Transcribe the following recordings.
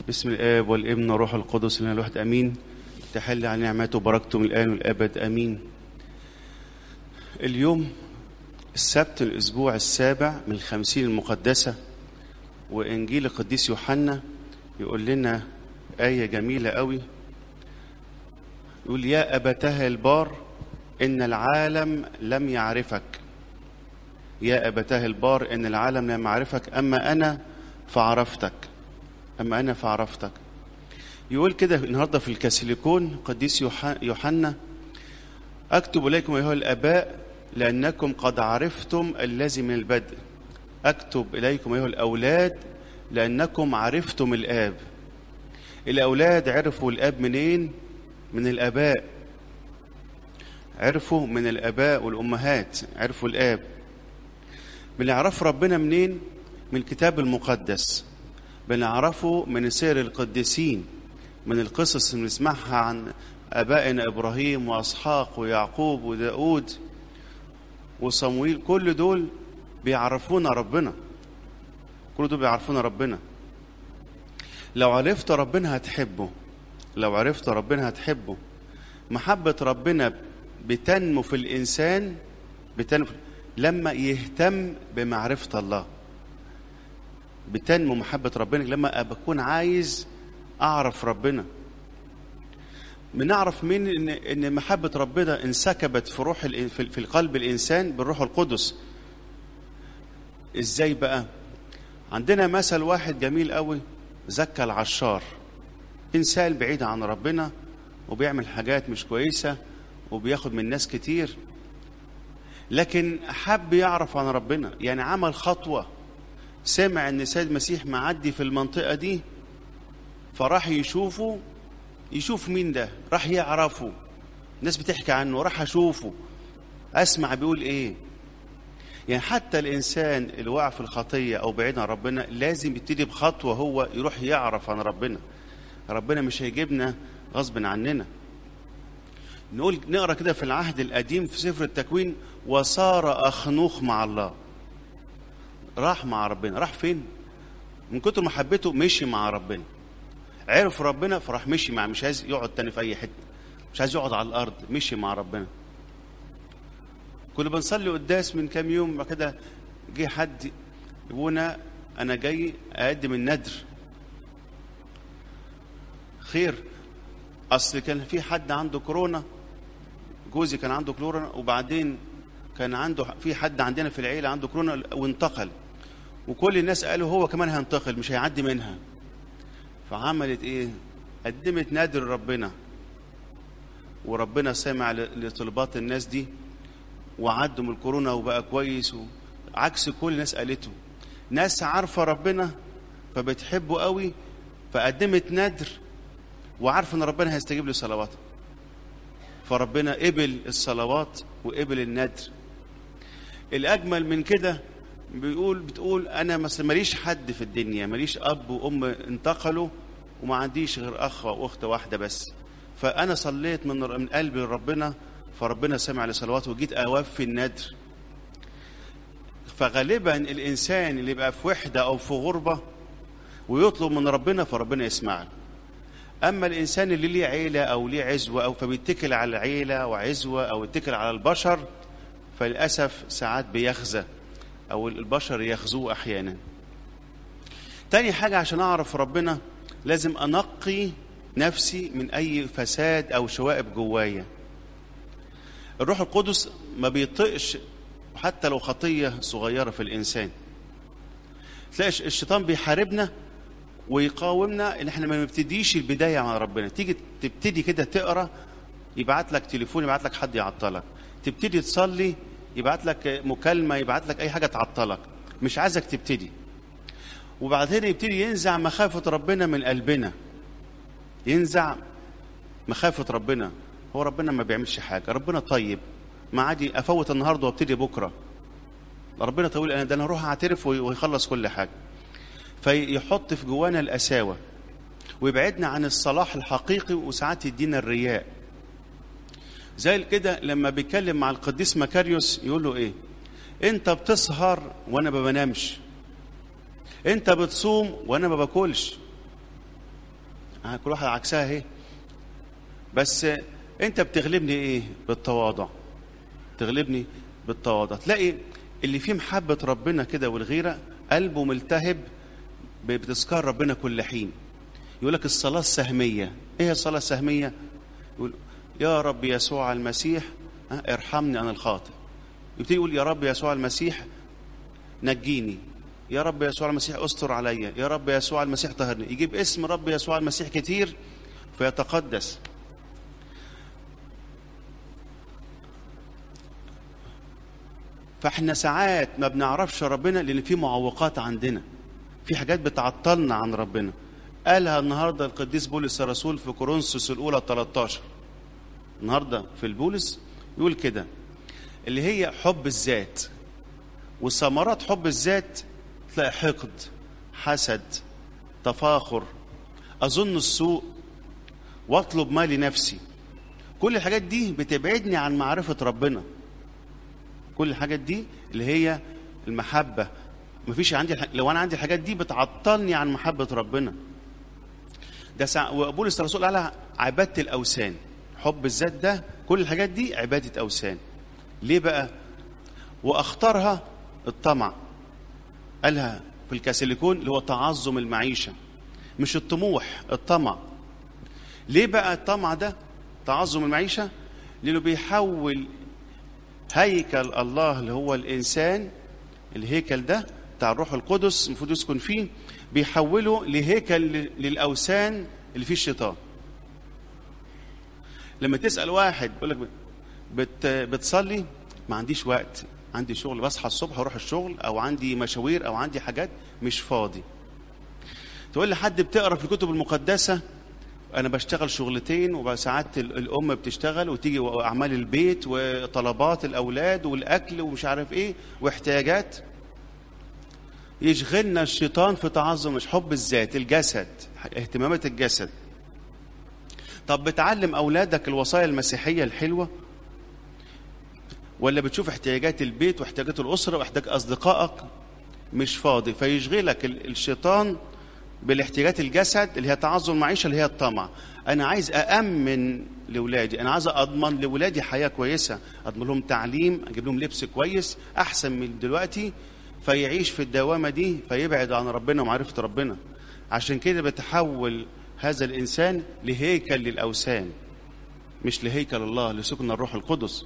بسم الآب والابن والروح القدس لنا الواحد أمين تحل على نعمته وبركته من الآن والأبد أمين اليوم السبت الأسبوع السابع من الخمسين المقدسة وإنجيل القديس يوحنا يقول لنا آية جميلة قوي يقول يا أبتاه البار إن العالم لم يعرفك يا أبتاه البار إن العالم لم يعرفك أما أنا فعرفتك أما أنا فعرفتك يقول كده النهاردة في الكاسيليكون قديس يوحنا أكتب إليكم أيها الآباء لأنكم قد عرفتم الذي من البدء أكتب إليكم أيها الأولاد لأنكم عرفتم الآب الأولاد عرفوا الآب منين؟ من الآباء عرفوا من الآباء والأمهات عرفوا الآب بنعرف ربنا منين؟ من الكتاب المقدس بنعرفه من سير القديسين من القصص اللي بنسمعها عن ابائنا ابراهيم واسحاق ويعقوب وداود وصمويل كل دول بيعرفونا ربنا كل دول بيعرفونا ربنا لو عرفت ربنا هتحبه لو عرفت ربنا هتحبه محبة ربنا بتنمو في الإنسان بتنمو لما يهتم بمعرفة الله بتنمو محبة ربنا لما بكون عايز أعرف ربنا بنعرف من إن إن محبة ربنا انسكبت في روح في قلب الإنسان بالروح القدس. إزاي بقى؟ عندنا مثل واحد جميل قوي زكى العشار. إنسان بعيد عن ربنا وبيعمل حاجات مش كويسة وبياخد من ناس كتير لكن حب يعرف عن ربنا يعني عمل خطوه سمع ان السيد المسيح معدي في المنطقه دي فراح يشوفه يشوف مين ده راح يعرفه الناس بتحكي عنه راح اشوفه اسمع بيقول ايه يعني حتى الانسان اللي وقع في الخطيه او بعيد عن ربنا لازم يبتدي بخطوه هو يروح يعرف عن ربنا ربنا مش هيجيبنا غصب عننا نقول نقرا كده في العهد القديم في سفر التكوين وصار اخنوخ مع الله راح مع ربنا راح فين من كتر محبته مشي مع ربنا عرف ربنا فراح مشي مع مش عايز يقعد تاني في اي حته مش عايز يقعد على الارض مشي مع ربنا كنا بنصلي قداس من كام يوم كده جه حد ابونا انا جاي اقدم الندر خير اصل كان في حد عنده كورونا جوزي كان عنده كورونا وبعدين كان عنده في حد عندنا في العيله عنده كورونا وانتقل وكل الناس قالوا هو كمان هينتقل مش هيعدي منها فعملت ايه قدمت نادر ربنا وربنا سمع لطلبات الناس دي وعدوا من الكورونا وبقى كويس عكس كل الناس قالته ناس عارفه ربنا فبتحبه قوي فقدمت نادر وعارفه ان ربنا هيستجيب لصلواتها فربنا قبل الصلوات وقبل الندر الاجمل من كده بيقول بتقول انا مثلا ماليش حد في الدنيا ماليش اب وام انتقلوا وما عنديش غير اخ واخت واحده بس فانا صليت من من قلبي لربنا فربنا سمع لصلواتي وجيت اوفي الندر فغالبا الانسان اللي يبقى في وحده او في غربه ويطلب من ربنا فربنا يسمع له اما الانسان اللي ليه عيله او ليه عزوه او فبيتكل على العيله وعزوه او يتكل على البشر فللاسف ساعات بيخزى او البشر يخزوه احيانا تاني حاجه عشان اعرف ربنا لازم انقي نفسي من اي فساد او شوائب جوايا الروح القدس ما بيطقش حتى لو خطيه صغيره في الانسان تلاقي الشيطان بيحاربنا ويقاومنا ان احنا ما نبتديش البدايه مع ربنا تيجي تبتدي كده تقرا يبعت لك تليفون يبعت لك حد يعطلك تبتدي تصلي يبعت لك مكالمه يبعت لك اي حاجه تعطلك مش عايزك تبتدي وبعدين يبتدي ينزع مخافه ربنا من قلبنا ينزع مخافه ربنا هو ربنا ما بيعملش حاجه ربنا طيب ما عادي افوت النهارده وابتدي بكره ربنا طويل انا ده انا اروح اعترف ويخلص كل حاجه فيحط في جوانا القساوه ويبعدنا عن الصلاح الحقيقي وساعات يدينا الرياء زي كده لما بيتكلم مع القديس مكاريوس يقول له ايه انت بتسهر وانا ما بنامش انت بتصوم وانا ما باكلش آه، كل واحد عكسها اهي بس انت بتغلبني ايه بالتواضع تغلبني بالتواضع تلاقي اللي فيه محبة ربنا كده والغيرة قلبه ملتهب بتذكار ربنا كل حين يقول لك الصلاة السهمية ايه هي الصلاة السهمية يقول يا رب يسوع المسيح ها، ارحمني انا الخاطئ يبتدي يقول يا رب يسوع المسيح نجيني يا رب يسوع المسيح استر عليا يا رب يسوع المسيح طهرني يجيب اسم رب يسوع المسيح كتير فيتقدس فاحنا ساعات ما بنعرفش ربنا لان في معوقات عندنا في حاجات بتعطلنا عن ربنا قالها النهارده القديس بولس الرسول في كورنثوس الاولى 13 النهارده في البولس يقول كده اللي هي حب الذات وثمرات حب الذات تلاقي حقد حسد تفاخر اظن السوء واطلب ما لنفسي كل الحاجات دي بتبعدني عن معرفه ربنا كل الحاجات دي اللي هي المحبه مفيش عندي الح... لو انا عندي الحاجات دي بتعطلني عن محبه ربنا ده سع... وبولس الرسول قال عباده الاوثان حب الذات ده كل الحاجات دي عباده اوثان ليه بقى واخطرها الطمع قالها في الكاسيليكون اللي هو تعظم المعيشه مش الطموح الطمع ليه بقى الطمع ده تعظم المعيشه لانه بيحول هيكل الله اللي هو الانسان الهيكل ده بتاع الروح القدس المفروض يسكن فيه بيحوله لهيكل للاوثان اللي فيه الشيطان لما تسال واحد يقول لك بت بتصلي ما عنديش وقت عندي شغل بصحى الصبح واروح الشغل او عندي مشاوير او عندي حاجات مش فاضي تقول لحد بتقرا في الكتب المقدسه انا بشتغل شغلتين وساعات الام بتشتغل وتيجي اعمال البيت وطلبات الاولاد والاكل ومش عارف ايه واحتياجات يشغلنا الشيطان في تعظم مش حب الذات الجسد اهتمامات الجسد طب بتعلم اولادك الوصايا المسيحيه الحلوه ولا بتشوف احتياجات البيت واحتياجات الاسره واحتياج اصدقائك مش فاضي فيشغلك الشيطان بالاحتياجات الجسد اللي هي تعظم المعيشه اللي هي الطمع انا عايز اامن لاولادي انا عايز اضمن لاولادي حياه كويسه اضمن لهم تعليم اجيب لهم لبس كويس احسن من دلوقتي فيعيش في الدوامه دي فيبعد عن ربنا ومعرفه ربنا عشان كده بتحول هذا الانسان لهيكل للاوثان مش لهيكل الله لسكن الروح القدس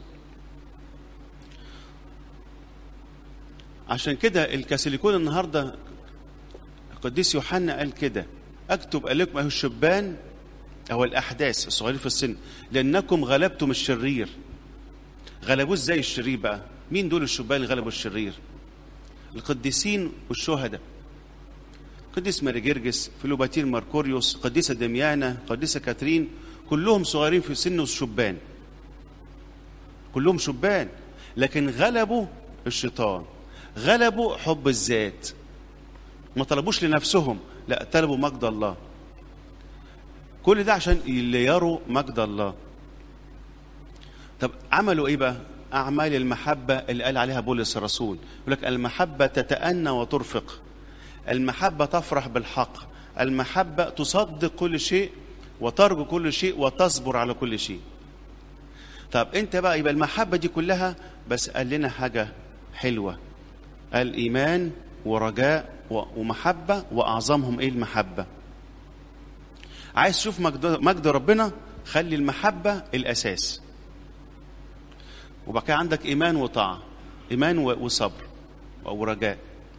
عشان كده الكاثوليكون النهارده القديس يوحنا قال كده اكتب اليكم ايها الشبان او الاحداث الصغيرين في السن لانكم غلبتم الشرير غلبوه ازاي الشرير بقى مين دول الشبان اللي غلبوا الشرير القديسين والشهداء قديس ماري جرجس فيلوباتير ماركوريوس قديسة دميانة قديسة كاترين كلهم صغيرين في سن الشبان كلهم شبان لكن غلبوا الشيطان غلبوا حب الذات ما طلبوش لنفسهم لا طلبوا مجد الله كل ده عشان اللي يروا مجد الله طب عملوا ايه بقى اعمال المحبه اللي قال عليها بولس الرسول يقول لك المحبه تتأنى وترفق المحبه تفرح بالحق المحبه تصدق كل شيء وترجو كل شيء وتصبر على كل شيء طب انت بقى يبقى المحبه دي كلها بس قال لنا حاجه حلوه قال ايمان ورجاء ومحبة وأعظمهم إيه المحبة عايز تشوف مجد, مجد ربنا خلي المحبة الأساس وبعد كده عندك إيمان وطاعة إيمان وصبر ورجاء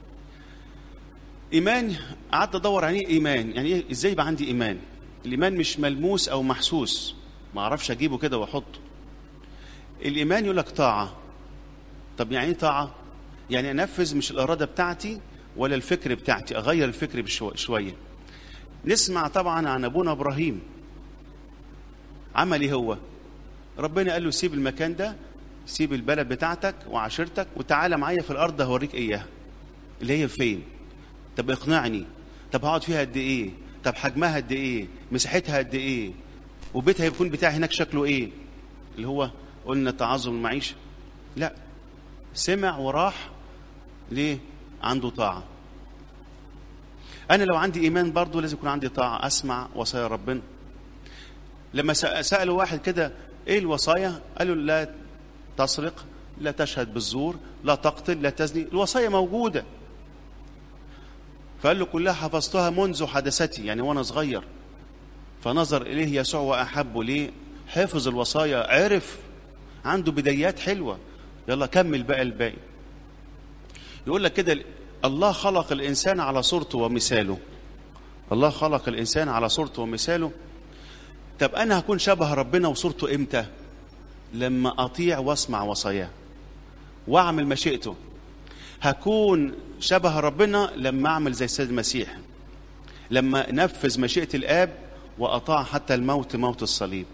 إيمان قعدت أدور عليه إيمان يعني إيه إزاي يبقى عندي إيمان الإيمان مش ملموس أو محسوس ما أعرفش أجيبه كده وأحطه الإيمان يقول لك طاعة طب يعني إيه طاعة؟ يعني أنفذ مش الإرادة بتاعتي ولا الفكر بتاعتي اغير الفكر بشو شويه نسمع طبعا عن ابونا ابراهيم عمل ايه هو ربنا قال له سيب المكان ده سيب البلد بتاعتك وعشيرتك وتعالى معايا في الارض هوريك اياها اللي هي فين طب اقنعني طب هقعد فيها قد ايه طب حجمها قد ايه مساحتها قد ايه وبيتها يكون بتاعي هناك شكله ايه اللي هو قلنا تعظم المعيشه لا سمع وراح ليه عنده طاعة انا لو عندي ايمان برضه لازم يكون عندي طاعه اسمع وصايا ربنا لما سأ- سالوا واحد كده ايه الوصايا قالوا لا تسرق لا تشهد بالزور لا تقتل لا تزني الوصايا موجوده فقال له كلها حفظتها منذ حدثتي يعني وانا صغير فنظر اليه يسوع واحبه ليه حفظ الوصايا عرف عنده بدايات حلوه يلا كمل بقى الباقي يقول لك كده الله خلق الانسان على صورته ومثاله الله خلق الانسان على صورته ومثاله طب انا هكون شبه ربنا وصورته امتى لما اطيع واسمع وصاياه واعمل مشيئته هكون شبه ربنا لما اعمل زي السيد المسيح لما نفذ مشيئه الاب واطاع حتى الموت موت الصليب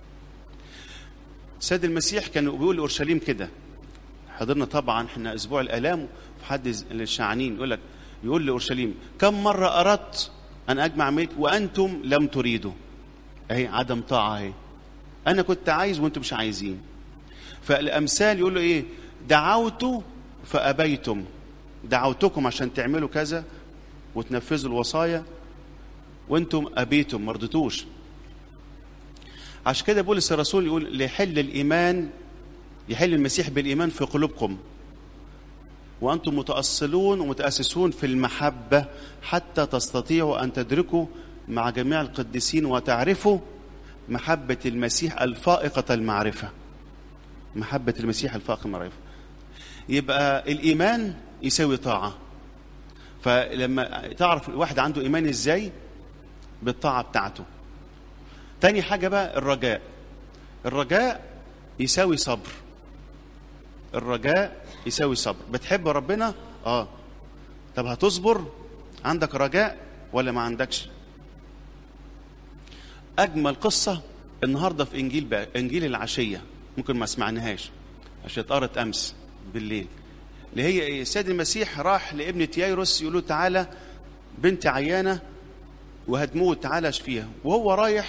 السيد المسيح كان بيقول لاورشليم كده حضرنا طبعا احنا اسبوع الالام في حد الشعنين يقول لك يقول لاورشليم كم مره اردت ان اجمع ملك وانتم لم تريدوا اهي عدم طاعه اهي انا كنت عايز وانتم مش عايزين فالامثال يقول له ايه دعوت فابيتم دعوتكم عشان تعملوا كذا وتنفذوا الوصايا وانتم ابيتم ما رضيتوش عشان كده بولس الرسول يقول ليحل الايمان يحل المسيح بالايمان في قلوبكم وانتم متاصلون ومتاسسون في المحبه حتى تستطيعوا ان تدركوا مع جميع القديسين وتعرفوا محبه المسيح الفائقه المعرفه محبه المسيح الفائقه المعرفه يبقى الايمان يساوي طاعه فلما تعرف الواحد عنده ايمان ازاي بالطاعه بتاعته تاني حاجه بقى الرجاء الرجاء يساوي صبر الرجاء يساوي صبر بتحب ربنا اه طب هتصبر عندك رجاء ولا ما عندكش اجمل قصه النهارده في انجيل بقى انجيل العشيه ممكن ما سمعناهاش عشان اتقرت امس بالليل اللي هي ايه السيد المسيح راح لابنة يايروس يقول له تعالى بنتي عيانه وهتموت تعالى اشفيها وهو رايح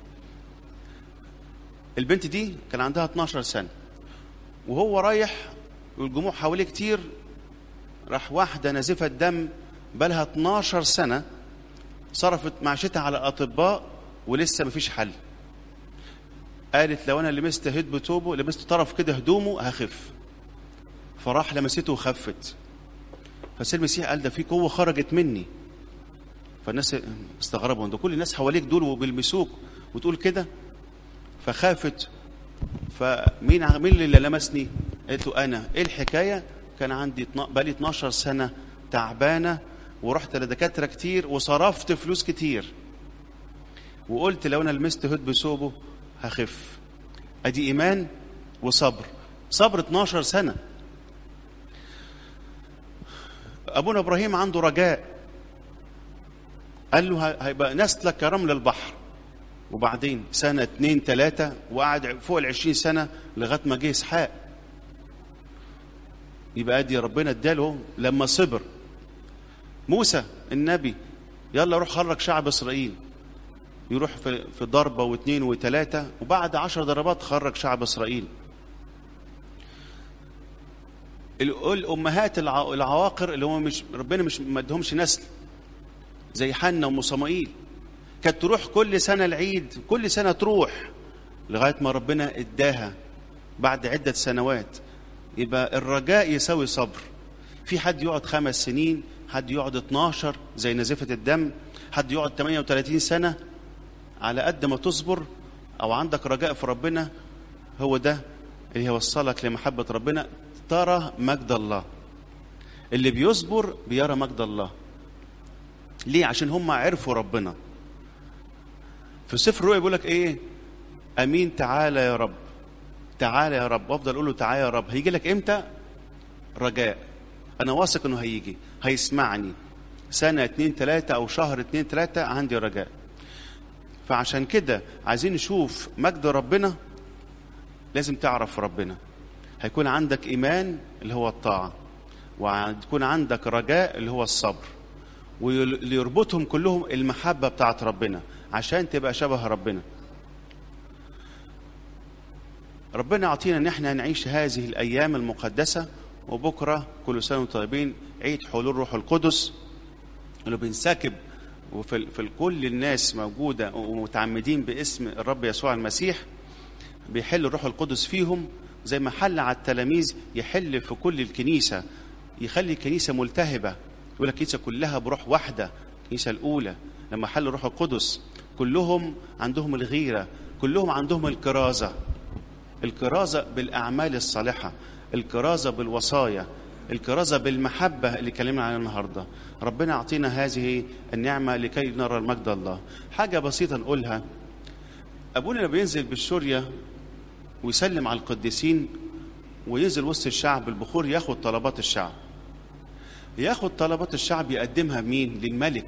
البنت دي كان عندها 12 سنه وهو رايح والجموع حواليه كتير راح واحده نازفه دم بقالها 12 سنه صرفت معيشتها على اطباء ولسه مفيش حل قالت لو انا لمست هد بتوبه لمست طرف كده هدومه هخف فراح لمسته وخفت فسيد المسيح قال ده في قوه خرجت مني فالناس استغربوا ده كل الناس حواليك دول وبيلمسوك وتقول كده فخافت فمين ع- مين اللي لمسني؟ قالت له انا ايه الحكايه؟ كان عندي اتنا- بقالي 12 سنه تعبانه ورحت لدكاتره كتير وصرفت فلوس كتير وقلت لو انا لمست هد بثوبه هخف ادي ايمان وصبر صبر 12 سنه ابونا ابراهيم عنده رجاء قال له ه- هيبقى نسلك كرمل البحر وبعدين سنة اتنين تلاتة وقعد فوق العشرين سنة لغاية ما جه إسحاق يبقى ادي ربنا اداله لما صبر موسى النبي يلا روح خرج شعب اسرائيل يروح في في ضربة واثنين وثلاثة وبعد عشر ضربات خرج شعب اسرائيل ال- الامهات الع- العواقر اللي هم مش ربنا مش ما ادهمش نسل زي حنا وام صمائيل كانت تروح كل سنه العيد كل سنه تروح لغايه ما ربنا اداها بعد عده سنوات يبقى الرجاء يساوي صبر في حد يقعد خمس سنين حد يقعد 12 زي نزفه الدم حد يقعد 38 سنه على قد ما تصبر او عندك رجاء في ربنا هو ده اللي هيوصلك لمحبه ربنا ترى مجد الله اللي بيصبر بيرى مجد الله ليه عشان هم عرفوا ربنا في سفر الرؤيا بيقول لك ايه امين تعالى يا رب تعالى يا رب وافضل اقول له تعالى يا رب هيجي لك امتى رجاء انا واثق انه هيجي هيسمعني سنه اتنين تلاته او شهر اتنين تلاته عندي رجاء فعشان كده عايزين نشوف مجد ربنا لازم تعرف ربنا هيكون عندك ايمان اللي هو الطاعه وهيكون عندك رجاء اللي هو الصبر واللي يربطهم كلهم المحبه بتاعت ربنا عشان تبقى شبه ربنا ربنا يعطينا ان احنا نعيش هذه الايام المقدسه وبكره كل سنه وانتم طيبين عيد حلول روح القدس انه بينسكب وفي ال- في كل الناس موجوده ومتعمدين باسم الرب يسوع المسيح بيحل الروح القدس فيهم زي ما حل على التلاميذ يحل في كل الكنيسه يخلي الكنيسه ملتهبه يقول لك الكنيسه كلها بروح واحده الكنيسه الاولى لما حل الروح القدس كلهم عندهم الغيره كلهم عندهم الكرازه الكرازه بالاعمال الصالحه الكرازه بالوصايا الكرازه بالمحبه اللي اتكلمنا عنها النهارده ربنا يعطينا هذه النعمه لكي نرى المجد الله حاجه بسيطه نقولها ابونا لما بينزل بالشوريه ويسلم على القديسين وينزل وسط الشعب البخور ياخد طلبات الشعب ياخد طلبات الشعب يقدمها مين للملك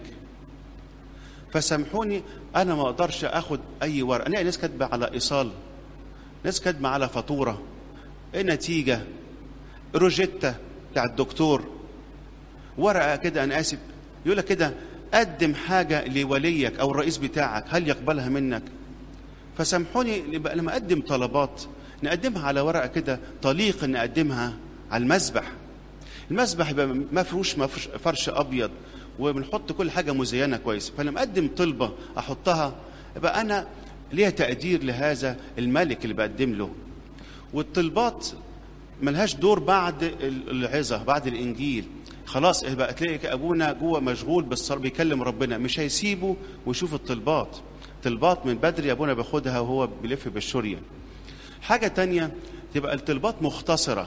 فسامحوني انا ما اقدرش اخد اي ورقه الاقي ناس كاتبه على ايصال ناس كاتبه على فاتوره نتيجه روجيتا بتاع الدكتور ورقه كده انا اسف يقول لك كده قدم حاجه لوليك او الرئيس بتاعك هل يقبلها منك فسامحوني يبقى لما اقدم طلبات نقدمها على ورقه كده طليق نقدمها على المسبح المسبح يبقى مفروش مفروش فرش ابيض وبنحط كل حاجه مزينه كويس فلما اقدم طلبه احطها يبقى انا ليها تقدير لهذا الملك اللي بقدم له والطلبات ملهاش دور بعد ال- العظه بعد الانجيل خلاص بقى تلاقي ابونا جوه مشغول بالصلاه بيكلم ربنا مش هيسيبه ويشوف الطلبات طلبات من بدري ابونا بياخدها وهو بيلف بالشوريه حاجه تانية تبقى الطلبات مختصره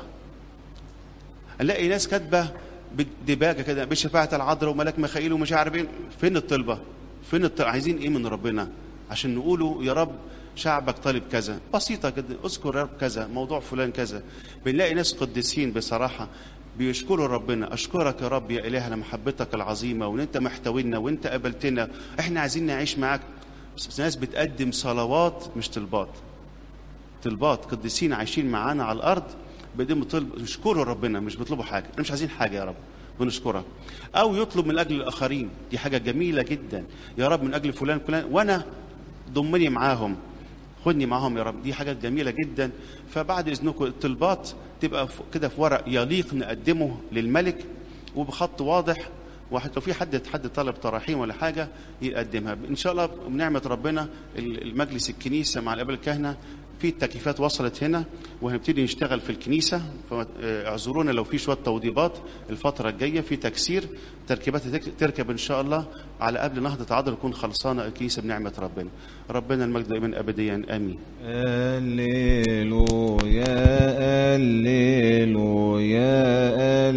نلاقي ناس كاتبه بدباجه كده بشفاعه العذراء وملاك ميخائيل ومش عارف ايه فين الطلبه؟ فين الط... عايزين ايه من ربنا؟ عشان نقوله يا رب شعبك طالب كذا بسيطه كده اذكر يا رب كذا موضوع فلان كذا بنلاقي ناس قديسين بصراحه بيشكروا ربنا اشكرك يا رب يا الهنا محبتك العظيمه وان انت محتوينا وانت قبلتنا احنا عايزين نعيش معاك بس ناس بتقدم صلوات مش طلبات طلبات قديسين عايشين معانا على الارض بيقدموا طلب يشكروا ربنا مش بيطلبوا حاجه احنا مش عايزين حاجه يا رب بنشكرك او يطلب من اجل الاخرين دي حاجه جميله جدا يا رب من اجل فلان فلان وانا ضمني معاهم خدني معاهم يا رب دي حاجه جميله جدا فبعد اذنكم الطلبات تبقى ف- كده في ورق يليق نقدمه للملك وبخط واضح واحد لو في حد حد طلب تراحيم ولا حاجه يقدمها ان شاء الله بنعمه ربنا ال- المجلس الكنيسه مع الاباء الكهنه في التكييفات وصلت هنا وهنبتدي نشتغل في الكنيسه فاعذرونا لو في شويه توضيبات الفتره الجايه في تكسير تركيبات هتك- تركب ان شاء الله على قبل نهضه عذراء تكون خلصانه الكنيسه بنعمه ربنا ربنا المجد دائما ابديا امين هللويا هللويا